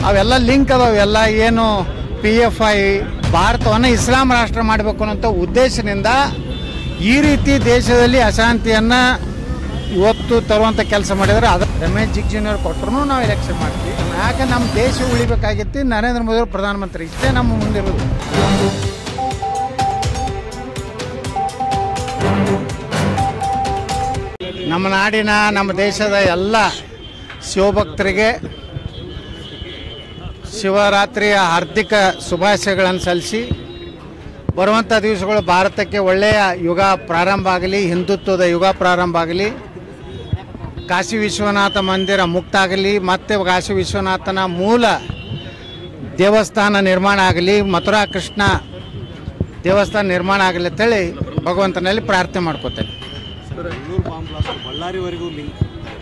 ಅವೆಲ್ಲ ಲಿಂಕ್ ಅದಾವ ಎಲ್ಲ ಏನು ಪಿ ಎಫ್ ಐ ಭಾರತವನ್ನು ಇಸ್ಲಾಂ ರಾಷ್ಟ್ರ ಮಾಡಬೇಕು ಅನ್ನೋಂಥ ಉದ್ದೇಶದಿಂದ ಈ ರೀತಿ ದೇಶದಲ್ಲಿ ಅಶಾಂತಿಯನ್ನು ಇವತ್ತು ತರುವಂಥ ಕೆಲಸ ಮಾಡಿದರೆ ಅದು ರಮೇಶ್ ಜಿಗ್ಜಿನವ್ರು ಕೊಟ್ಟರು ನಾವು ಎಲೆಕ್ಷನ್ ಮಾಡ್ತೀವಿ ಯಾಕೆ ನಮ್ಮ ದೇಶ ಉಳಿಬೇಕಾಗಿತ್ತು ನರೇಂದ್ರ ಮೋದಿ ಅವರು ಪ್ರಧಾನಮಂತ್ರಿ ಇಷ್ಟೇ ನಮ್ಮ ಮುಂದಿರೋದು ನಮ್ಮ ನಾಡಿನ ನಮ್ಮ ದೇಶದ ಎಲ್ಲ ಶಿವಭಕ್ತರಿಗೆ ಶಿವರಾತ್ರಿಯ ಹಾರ್ದಿಕ ಶುಭಾಶಯಗಳನ್ನು ಸಲ್ಲಿಸಿ ಬರುವಂಥ ದಿವಸಗಳು ಭಾರತಕ್ಕೆ ಒಳ್ಳೆಯ ಯುಗ ಪ್ರಾರಂಭ ಆಗಲಿ ಹಿಂದುತ್ವದ ಯುಗ ಪ್ರಾರಂಭ ಆಗಲಿ ಕಾಶಿ ವಿಶ್ವನಾಥ ಮಂದಿರ ಮುಕ್ತ ಆಗಲಿ ಮತ್ತು ಕಾಶಿ ವಿಶ್ವನಾಥನ ಮೂಲ ದೇವಸ್ಥಾನ ನಿರ್ಮಾಣ ಆಗಲಿ ಮಥುರಾ ಕೃಷ್ಣ ದೇವಸ್ಥಾನ ನಿರ್ಮಾಣ ಆಗಲಿ ಅಂತೇಳಿ ಭಗವಂತನಲ್ಲಿ ಪ್ರಾರ್ಥನೆ ಮಾಡ್ಕೋತೇನೆ ಸರ್ ಬೆಂಗಳೂರು ಬಾಂಬ್ ಬ್ಲಾಸ್ಟ್ ಬಳ್ಳಾರಿವರೆಗೂ ಲಿಂಕ್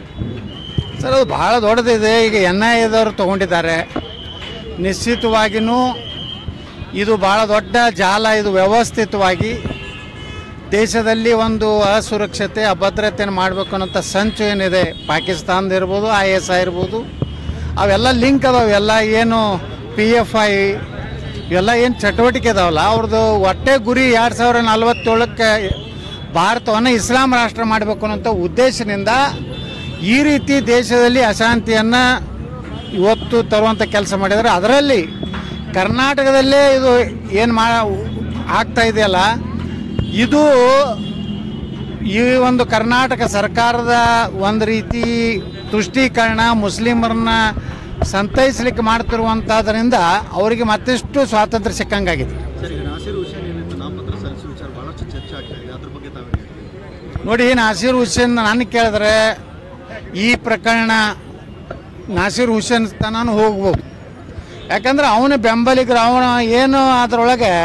ಸರ್ ಅದು ಭಾಳ ದೊಡ್ಡದಿದೆ ಈಗ ಎನ್ ಐ ಎದವರು ತೊಗೊಂಡಿದ್ದಾರೆ ನಿಶ್ಚಿತವಾಗಿಯೂ ಇದು ಭಾಳ ದೊಡ್ಡ ಜಾಲ ಇದು ವ್ಯವಸ್ಥಿತವಾಗಿ ದೇಶದಲ್ಲಿ ಒಂದು ಅಸುರಕ್ಷತೆ ಅಭದ್ರತೆಯನ್ನು ಮಾಡಬೇಕು ಅನ್ನೋಂಥ ಸಂಚು ಏನಿದೆ ಪಾಕಿಸ್ತಾನದ ಇರ್ಬೋದು ಐ ಎಸ್ ಐ ಇರ್ಬೋದು ಅವೆಲ್ಲ ಲಿಂಕ್ ಅದಾವೆ ಎಲ್ಲ ಏನು ಪಿ ಎಫ್ ಐ ಇವೆಲ್ಲ ಏನು ಚಟುವಟಿಕೆ ಇದಾವಲ್ಲ ಅವ್ರದ್ದು ಒಟ್ಟೆ ಗುರಿ ಎರಡು ಸಾವಿರ ನಲವತ್ತೇಳಕ್ಕೆ ಭಾರತವನ್ನು ಇಸ್ಲಾಂ ರಾಷ್ಟ್ರ ಮಾಡಬೇಕು ಅನ್ನೋಂಥ ಉದ್ದೇಶದಿಂದ ಈ ರೀತಿ ದೇಶದಲ್ಲಿ ಅಶಾಂತಿಯನ್ನು ಇವತ್ತು ತರುವಂಥ ಕೆಲಸ ಮಾಡಿದರೆ ಅದರಲ್ಲಿ ಕರ್ನಾಟಕದಲ್ಲೇ ಇದು ಏನು ಮಾ ಆಗ್ತಾ ಇದೆಯಲ್ಲ ಇದು ಈ ಒಂದು ಕರ್ನಾಟಕ ಸರ್ಕಾರದ ಒಂದು ರೀತಿ ತುಷ್ಟೀಕರಣ ಮುಸ್ಲಿಮರನ್ನ ಸಂತೈಸಲಿಕ್ಕೆ ಮಾಡ್ತಿರುವಂಥದ್ರಿಂದ ಅವರಿಗೆ ಮತ್ತಷ್ಟು ಸ್ವಾತಂತ್ರ್ಯ ಸಿಕ್ಕಂಗಾಗಿದೆ ಸರ್ ಈಗ ನಾಸೀರ್ ಹುಸೇನ್ ಏನಿತ್ತು ನಾಮಪತ್ರ ಸಲ್ಲಿಸುವ ವಿಚಾರ ಬಹಳಷ್ಟು ಚರ್ಚೆ ಆಗ್ತಾ ಇದೆ ಅದ್ರ ಬಗ್ಗೆ ತಾವೇನು ಹೇಳ್ತೀರಿ ನೋಡಿ ನಾಸೀರ್ ಹುಸೇನ್ ನಾನು ಕೇಳಿದ್ರೆ ಈ ಪ್ರಕರಣ ನಾಸೀರ್ ಹುಸೇನ್ ತನೂ ಹೋಗ್ಬೋದು ಯಾಕಂದ್ರೆ ಅವನ ಬೆಂಬಲಿಗರು ಅವನ ಏನು ಅದರೊಳಗೆ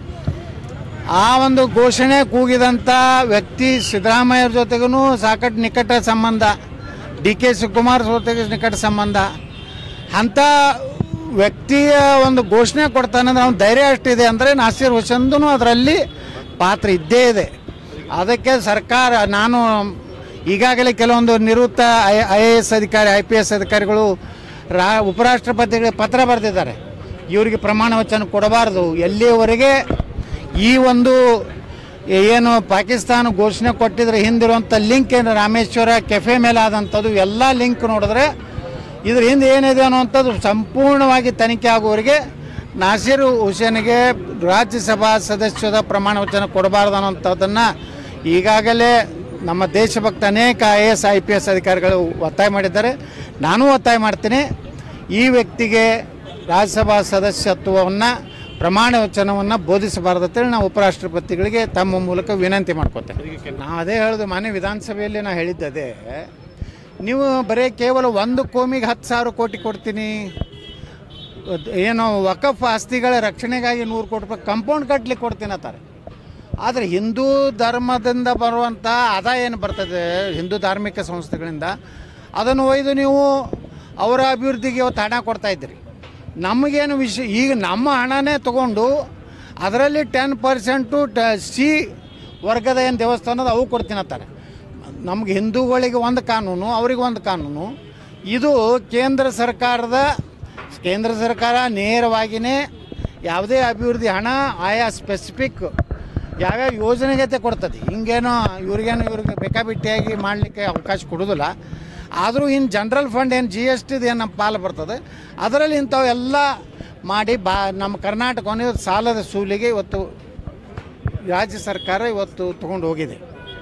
ಆ ಒಂದು ಘೋಷಣೆ ಕೂಗಿದಂಥ ವ್ಯಕ್ತಿ ಸಿದ್ದರಾಮಯ್ಯರ ಜೊತೆಗೂ ಸಾಕಷ್ಟು ನಿಕಟ ಸಂಬಂಧ ಡಿ ಕೆ ಶಿವಕುಮಾರ್ ಜೊತೆಗೆ ನಿಕಟ ಸಂಬಂಧ ಅಂಥ ವ್ಯಕ್ತಿಯ ಒಂದು ಘೋಷಣೆ ಕೊಡ್ತಾನಂದ್ರೆ ಅವ್ನ ಧೈರ್ಯ ಅಷ್ಟಿದೆ ಅಂದರೆ ನಾಸೀರ್ ಹುಸೇನ್ದು ಅದರಲ್ಲಿ ಪಾತ್ರ ಇದ್ದೇ ಇದೆ ಅದಕ್ಕೆ ಸರ್ಕಾರ ನಾನು ಈಗಾಗಲೇ ಕೆಲವೊಂದು ನಿವೃತ್ತ ಐ ಐ ಎ ಎಸ್ ಅಧಿಕಾರಿ ಐ ಪಿ ಎಸ್ ಅಧಿಕಾರಿಗಳು ರಾ ಉಪರಾಷ್ಟ್ರಪತಿಗಳಿಗೆ ಪತ್ರ ಬರೆದಿದ್ದಾರೆ ಇವರಿಗೆ ಪ್ರಮಾಣ ವಚನ ಕೊಡಬಾರ್ದು ಎಲ್ಲಿಯವರೆಗೆ ಈ ಒಂದು ಏನು ಪಾಕಿಸ್ತಾನ ಘೋಷಣೆ ಕೊಟ್ಟಿದ್ರೆ ಹಿಂದಿರುವಂಥ ಲಿಂಕ್ ಏನು ರಾಮೇಶ್ವರ ಕೆಫೆ ಮೇಲೆ ಆದಂಥದ್ದು ಎಲ್ಲ ಲಿಂಕ್ ನೋಡಿದ್ರೆ ಇದ್ರ ಹಿಂದೆ ಏನಿದೆ ಅನ್ನುವಂಥದ್ದು ಸಂಪೂರ್ಣವಾಗಿ ತನಿಖೆ ಆಗುವವರೆಗೆ ನಾಸೀರ್ ಹುಸೇನ್ಗೆ ರಾಜ್ಯಸಭಾ ಸದಸ್ಯದ ಪ್ರಮಾಣ ವಚನ ಕೊಡಬಾರ್ದು ಅನ್ನೋಂಥದ್ದನ್ನು ಈಗಾಗಲೇ ನಮ್ಮ ದೇಶಭಕ್ತ ಅನೇಕ I A S I P S ಅಧಿಕಾರಿಗಳು ಒತ್ತಾಯ ಮಾಡಿದ್ದಾರೆ ನಾನೂ ಒತ್ತಾಯ ಮಾಡ್ತೀನಿ ಈ ವ್ಯಕ್ತಿಗೆ ರಾಜ್ಯಸಭಾ ಸದಸ್ಯತ್ವವನ್ನು ಪ್ರಮಾಣ ವಚನವನ್ನು ಬೋಧಿಸಬಾರ್ದು ಅಂತೇಳಿ ನಾವು ಉಪರಾಷ್ಟ್ರಪತಿಗಳಿಗೆ ತಮ್ಮ ಮೂಲಕ ವಿನಂತಿ ಮಾಡ್ಕೋತೇನೆ ನಾವು ಅದೇ ಹೇಳೋದು ಮನೆ ವಿಧಾನಸಭೆಯಲ್ಲಿ ನಾನು ಹೇಳಿದ್ದದೇ ನೀವು ಬರೀ ಕೇವಲ ಒಂದು ಕೋಮಿಗೆ ಹತ್ತು ಸಾವಿರ ಕೋಟಿ ಕೊಡ್ತೀನಿ ಅದ್ ಏನು ವಕಫ್ ಆಸ್ತಿಗಳ ರಕ್ಷಣೆಗಾಗಿ ನೂರು ಕೋಟಿ ರೂಪಾಯಿ ಕಂಪೌಂಡ್ ಕಟ್ಲಿಕ್ಕೆ ಕೊಡ್ತೀನಿ ಅಂತಾರೆ ಆದರೆ ಹಿಂದೂ ಧರ್ಮದಿಂದ ಬರುವಂಥ ಆದಾಯ ಏನು ಬರ್ತದೆ ಹಿಂದೂ ಧಾರ್ಮಿಕ ಸಂಸ್ಥೆಗಳಿಂದ ಅದನ್ನು ಒಯ್ದು ನೀವು ಅವರ ಅಭಿವೃದ್ಧಿಗೆ ಇವತ್ತು ಹಣ ಕೊಡ್ತಾ ಇದ್ದೀರಿ ನಮಗೇನು ವಿಷಯ ಈಗ ನಮ್ಮ ಹಣನೇ ತಗೊಂಡು ಅದರಲ್ಲಿ ಟೆನ್ ಪರ್ಸೆಂಟು ಟ ಸಿ ವರ್ಗದ ಏನು ದೇವಸ್ಥಾನದ ಅವು ಕೊಡ್ತೀನಿ ಅಂತಾರೆ ನಮ್ಗೆ ಹಿಂದೂಗಳಿಗೆ ಒಂದು ಕಾನೂನು ಅವ್ರಿಗೆ ಒಂದು ಕಾನೂನು ಇದು ಕೇಂದ್ರ ಸರ್ಕಾರದ ಕೇಂದ್ರ ಸರ್ಕಾರ ನೇರವಾಗಿಯೇ ಯಾವುದೇ ಅಭಿವೃದ್ಧಿ ಹಣ ಆಯಾ ಸ್ಪೆಸಿಫಿಕ್ ಯಾವ್ಯಾವ ಯೋಜನೆಗತೆ ಕೊಡ್ತದೆ ಹಿಂಗೇನೋ ಇವ್ರಿಗೇನು ಇವ್ರಿಗೆ ಬೇಕಾಬಿಟ್ಟಿಯಾಗಿ ಮಾಡಲಿಕ್ಕೆ ಅವಕಾಶ ಕೊಡೋದಿಲ್ಲ ಆದರೂ ಇನ್ನು ಜನ್ರಲ್ ಫಂಡ್ ಏನು ಜಿ ಎಸ್ ಟಿದು ಏನು ನಮ್ಮ ಪಾಲು ಬರ್ತದೆ ಅದರಲ್ಲಿ ಇಂಥವೆಲ್ಲ ಮಾಡಿ ಬಾ ನಮ್ಮ ಕರ್ನಾಟಕವನ್ನು ಇವತ್ತು ಸಾಲದ ಸೂಲಿಗೆ ಇವತ್ತು ರಾಜ್ಯ ಸರ್ಕಾರ ಇವತ್ತು ತೊಗೊಂಡು ಹೋಗಿದೆ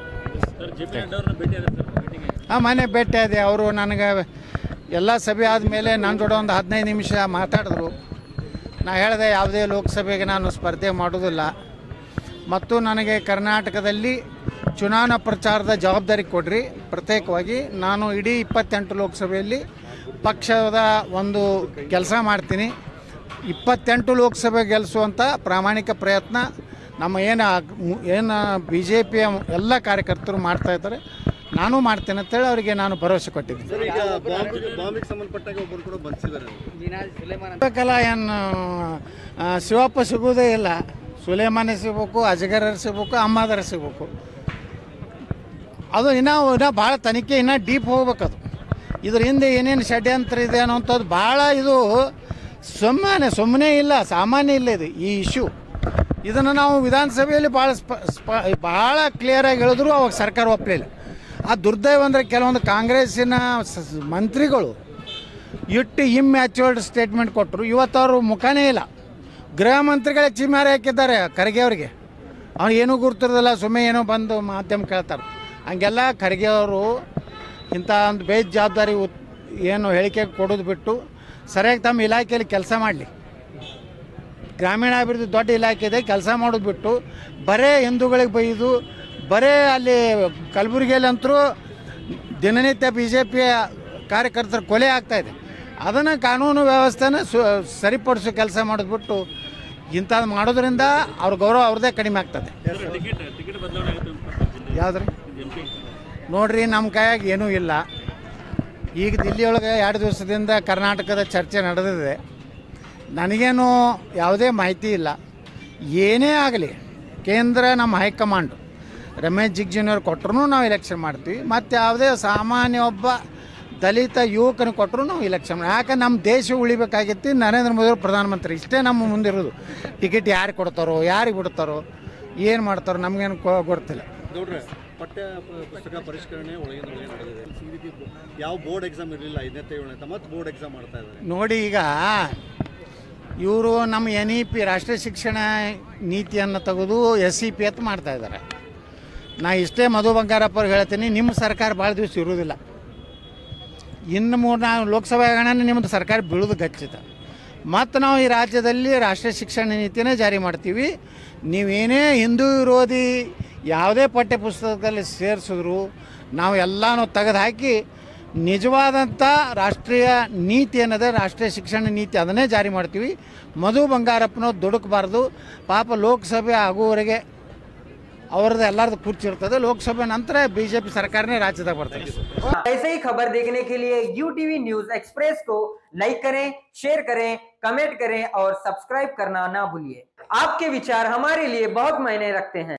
ಹಾಂ ಮನೆ ಭೇಟಿ ಆದೆ ಅವರು ನನಗೆ ಎಲ್ಲ ಸಭೆ ಆದಮೇಲೆ ನನ್ನ ಜೋಡ ಒಂದು ಹದಿನೈದು ನಿಮಿಷ ಮಾತಾಡಿದ್ರು ನಾ ಹೇಳಿದೆ ಯಾವುದೇ ಲೋಕಸಭೆಗೆ ನಾನು ಸ್ಪರ್ಧೆ ಮಾಡೋದಿಲ್ಲ ಮತ್ತು ನನಗೆ ಕರ್ನಾಟಕದಲ್ಲಿ ಚುನಾವಣಾ ಪ್ರಚಾರದ ಜವಾಬ್ದಾರಿ ಕೊಡ್ರಿ ಪ್ರತ್ಯೇಕವಾಗಿ ನಾನು ಇಡೀ ಇಪ್ಪತ್ತೆಂಟು ಲೋಕಸಭೆಯಲ್ಲಿ ಪಕ್ಷದ ಒಂದು ಕೆಲಸ ಮಾಡ್ತೀನಿ ಇಪ್ಪತ್ತೆಂಟು ಲೋಕಸಭೆ ಗೆಲ್ಲಿಸುವಂಥ ಪ್ರಾಮಾಣಿಕ ಪ್ರಯತ್ನ ನಮ್ಮ ಏನು ಏನು ಬಿ ಜೆ ಪಿಯ ಎಲ್ಲ ಕಾರ್ಯಕರ್ತರು ಮಾಡ್ತಾ ಇದ್ದಾರೆ ನಾನು ಮಾಡ್ತೇನೆ ಅಂತೇಳಿ ಅವರಿಗೆ ನಾನು ಭರವಸೆ ಕೊಟ್ಟಿದ್ದೀನಿ ಸರ್ ಈಗ ಬಾಂಬ್ ಬಾಂಬಿಗೆ ಸಂಬಂಧಪಟ್ಟಾಗ ಒಬ್ಬರು ಕೂಡ ಬಂಧಿಸಿದ್ದಾರೆ ಬೇಕಲ್ಲ ಏನು ಆ, ಶಿವಪ್ಪ ಸಿಗೋದೇ ಇಲ್ಲ ಸುಲೇಮಾನೆ ಸಿಗ್ಬೇಕು ಅಜಗರರ್ ಸಿಗ್ಬೇಕು ಅಮ್ಮಾದರ ಸಿಗ್ಬೇಕು ಅದು ಇನ್ನೂ ಇನ್ನೂ ಭಾಳ ತನಿಖೆ ಇನ್ನೂ ಡೀಪ್ ಹೋಗ್ಬೇಕು ಅದು ಇದ್ರ ಹಿಂದೆ ಏನೇನು ಷಡ್ಯಂತ್ರ ಇದೆ ಅನ್ನೋಂಥದ್ದು ಭಾಳ ಇದು ಸುಮ್ಮನೆ ಸುಮ್ಮನೆ ಇಲ್ಲ ಸಾಮಾನ್ಯ ಇಲ್ಲ ಇದು ಈ ಇಶ್ಯೂ ಇದನ್ನು ನಾವು ವಿಧಾನಸಭೆಯಲ್ಲಿ ಭಾಳ ಸ್ಪ ಸ್ಪ ಭಾಳ ಕ್ಲಿಯರಾಗಿ ಹೇಳಿದ್ರು ಅವಾಗ ಸರ್ಕಾರ ಒಪ್ಪಲಿಲ್ಲ ಆ ದುರ್ದೈವ ಅಂದರೆ ಕೆಲವೊಂದು ಕಾಂಗ್ರೆಸ್ಸಿನ ಸ- ಸ- ಮಂತ್ರಿಗಳು ಇಟ್ಟು ಇಮ್ಯಾಚುರ್ಡ್ ಸ್ಟೇಟ್ಮೆಂಟ್ ಕೊಟ್ಟರು ಇವತ್ತು ಅವರು ಮುಖನೇ ಇಲ್ಲ ಗೃಹ ಮಂತ್ರಿಗಳೇ ಚಿಮಾರಿ ಹಾಕಿದ್ದಾರೆ ಖರ್ಗೆ ಅವರಿಗೆ ಅವ್ನು ಏನೂ ಗುರ್ತಿರೋದಿಲ್ಲ ಸುಮ್ಮನೆ ಏನೋ ಬಂದು ಮಾಧ್ಯಮ ಕೇಳ್ತಾರೆ ಹಂಗೆಲ್ಲ ಖರ್ಗೆ ಅವರು ಇಂಥ ಒಂದು ಬೇಜವಾಬ್ದಾರಿ ಉತ್ ಏನು ಹೇಳಿಕೆ ಕೊಡೋದು ಬಿಟ್ಟು ಸರಿಯಾಗಿ ತಮ್ಮ ಇಲಾಖೆಯಲ್ಲಿ ಕೆಲಸ ಮಾಡಲಿ ಗ್ರಾಮೀಣಾಭಿವೃದ್ಧಿ ದೊಡ್ಡ ಇಲಾಖೆ ಇದೆ ಕೆಲಸ ಮಾಡೋದು ಬಿಟ್ಟು ಬರೇ ಹಿಂದೂಗಳಿಗೆ ಬೈದು ಬರೇ ಅಲ್ಲಿ ಕಲಬುರಗಿಯಲ್ಲಿ ಅಂತರೂ ದಿನನಿತ್ಯ ಬಿ ಜೆ ಪಿಯ ಕಾರ್ಯಕರ್ತರ ಕೊಲೆ ಆಗ್ತಾ ಇದೆ ಅದನ್ನು ಕಾನೂನು ವ್ಯವಸ್ಥೆನ ಸು ಸರಿಪಡಿಸೋ ಕೆಲಸ ಮಾಡೋದು ಬಿಟ್ಟು ಇಂಥದ್ದು ಮಾಡೋದ್ರಿಂದ ಅವ್ರ ಗೌರವ ಅವ್ರದ್ದೇ ಕಡಿಮೆ ಆಗ್ತದೆ ಯಾವ್ದ್ರಿ ನೋಡ್ರಿ ನಮ್ಮ ಕೈಯಾಗ ಏನೂ ಇಲ್ಲ ಈಗ ದಿಲ್ಲಿಯೊಳಗೆ ಎರಡು ದಿವಸದಿಂದ ಕರ್ನಾಟಕದ ಚರ್ಚೆ ನಡೆದಿದೆ ನನಗೇನು ಯಾವುದೇ ಮಾಹಿತಿ ಇಲ್ಲ ಏನೇ ಆಗಲಿ ಕೇಂದ್ರ ನಮ್ಮ ಹೈಕಮಾಂಡ್ ರಮೇಶ್ ಜಿಗ್ಜಿನವ್ರು ಕೊಟ್ಟರು ನಾವು ಎಲೆಕ್ಷನ್ ಮಾಡ್ತೀವಿ ಮತ್ತು ಯಾವುದೇ ಸಾಮಾನ್ಯ ಒಬ್ಬ ದಲಿತ ಯುವಕನ ಕೊಟ್ಟರು ನಾವು ಎಲೆಕ್ಷನ್ ಮಾಡಿ ಯಾಕೆ ನಮ್ಮ ದೇಶ ಉಳಿಬೇಕಾಗಿತ್ತು ನರೇಂದ್ರ ಮೋದಿ ಅವರು ಪ್ರಧಾನಮಂತ್ರಿ ಇಷ್ಟೇ ನಮ್ಮ ಮುಂದಿರೋದು ಟಿಕೆಟ್ ಯಾರು ಕೊಡ್ತಾರೋ ಯಾರಿಗೆ ಬಿಡ್ತಾರೋ ಏನು ಮಾಡ್ತಾರೋ ನಮಗೇನು ಗೊತ್ತಿಲ್ಲ ನೋಡ್ರೆ ಪಠ್ಯ ಪ- ಪುಸ್ತಕ ಪರಿಷ್ಕರಣೆ ಒಳಗಿನ ಒಳಗೆ ನಡೆದಿದೆ ಈ ರೀತಿ ಬೊ- ಯಾವ ಬೋರ್ಡ್ ಎಕ್ಸಾಮ್ ಇರಲಿಲ್ಲ ಐದನೇ ಏಳನೇ ಮತ್ತೆ ಬೋರ್ಡ್ ಎಕ್ಸಾಮ್ ಮಾಡ್ತಾ ಇದ್ದಾರೆ ನೋಡಿ ಈಗ ಇವರು ನಮ್ಮ ಎನ್ ಇ ಪಿ ರಾಷ್ಟ್ರೀಯ ಶಿಕ್ಷಣ ನೀತಿಯನ್ನು ತೆಗೆದು ಎಸ್ ಸಿ ಪಿ ಅಂತ ಮಾಡ್ತಾ ಇದ್ದಾರೆ ನಾ ಇಷ್ಟೇ ಮಧು ಬಂಗಾರಪ್ಪ ಅವ್ರಿಗೆ ಹೇಳ್ತೀನಿ ನಿಮ್ಮ ಸರ್ಕಾರ ಭಾಳ ದಿವಸ ಇರೋದಿಲ್ಲ ಇನ್ನು ಮೂರು ನಾವು ಲೋಕಸಭಾ ಹಗರಣ ನಿಮ್ಮದು ಸರ್ಕಾರ ಬೀಳೋದು ಖಚಿತ ಮತ್ತು ನಾವು ಈ ರಾಜ್ಯದಲ್ಲಿ ರಾಷ್ಟ್ರೀಯ ಶಿಕ್ಷಣ ನೀತಿನೇ ಜಾರಿ ಮಾಡ್ತೀವಿ ನೀವೇನೇ ಹಿಂದೂ ವಿರೋಧಿ ಯಾವುದೇ ಪಠ್ಯ ಪುಸ್ತಕದಲ್ಲಿ ಸೇರಿಸಿದ್ರು ನಾವು ಎಲ್ಲನೂ ತೆಗೆದು ಹಾಕಿ ನಿಜವಾದಂಥ ರಾಷ್ಟ್ರೀಯ ನೀತಿ ಅನ್ನೋದೇ ರಾಷ್ಟ್ರೀಯ ಶಿಕ್ಷಣ ನೀತಿ ಅದನ್ನೇ ಜಾರಿ ಮಾಡ್ತೀವಿ ಮಧು ಬಂಗಾರಪ್ಪನವ್ರು ದುಡುಕಬಾರ್ದು ಪಾಪ ಲೋಕಸಭೆ ಆಗುವವರೆಗೆ ಅವ್ರದ್ದು ಎಲ್ಲರದ್ದು ಕುರ್ಚಿ ಇರ್ತದೆ ಲೋಕಸಭೆ ನಂತರ ಬಿ ಜೆ ಪಿ ಸರ್ಕಾರನೇ ರಾಜ್ಯದಾಗ ಬರ್ತದೆ ऐसे ही खबर देखने के लिए यू टीवी न्यूज एक्सप्रेस को लाइक करें शेयर करें कमेंट करें और सब्सक्राइब करना ना भूलिए आपके विचार हमारे लिए बहुत मायने रखते हैं